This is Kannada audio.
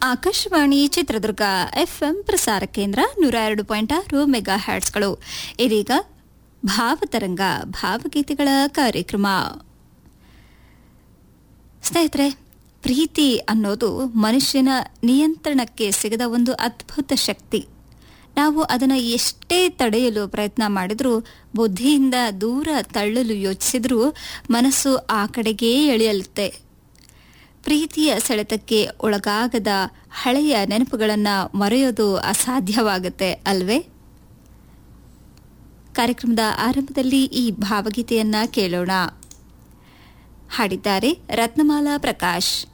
ಆಕಾಶವಾಣಿ ಚಿತ್ರದುರ್ಗ ಎಫ್ಎಂ ಪ್ರಸಾರ ಕೇಂದ್ರ ನೂರ ಎರಡು ಪಾಯಿಂಟ್ ಆರು ಮೆಗಾ ಹ್ಯಾಟ್ಸ್ಗಳು ಇದೀಗ ಭಾವತರಂಗ ಭಾವಗೀತೆಗಳ ಕಾರ್ಯಕ್ರಮ ಸ್ನೇಹಿತರೆ ಪ್ರೀತಿ ಅನ್ನೋದು ಮನುಷ್ಯನ ನಿಯಂತ್ರಣಕ್ಕೆ ಸಿಗದ ಒಂದು ಅದ್ಭುತ ಶಕ್ತಿ ನಾವು ಅದನ್ನು ಎಷ್ಟೇ ತಡೆಯಲು ಪ್ರಯತ್ನ ಮಾಡಿದ್ರೂ ಬುದ್ಧಿಯಿಂದ ದೂರ ತಳ್ಳಲು ಯೋಚಿಸಿದ್ರೂ ಮನಸ್ಸು ಆ ಕಡೆಗೇ ಎಳೆಯலுತ್ತೆ ಪ್ರೀತಿಯ ಸೆಳೆತಕ್ಕೆ ಒಳಗಾಗದ ಹಳೆಯ ನೆನಪುಗಳನ್ನು ಮರೆಯೋದು ಅಸಾಧ್ಯವಾಗುತ್ತೆ ಅಲ್ವೇ ಕಾರ್ಯಕ್ರಮದ ಆರಂಭದಲ್ಲಿ ಈ ಭಾವಗೀತೆಯನ್ನ ಕೇಳೋಣ ಹಾಡಿದ್ದಾರೆ ರತ್ನಮಾಲಾ ಪ್ರಕಾಶ್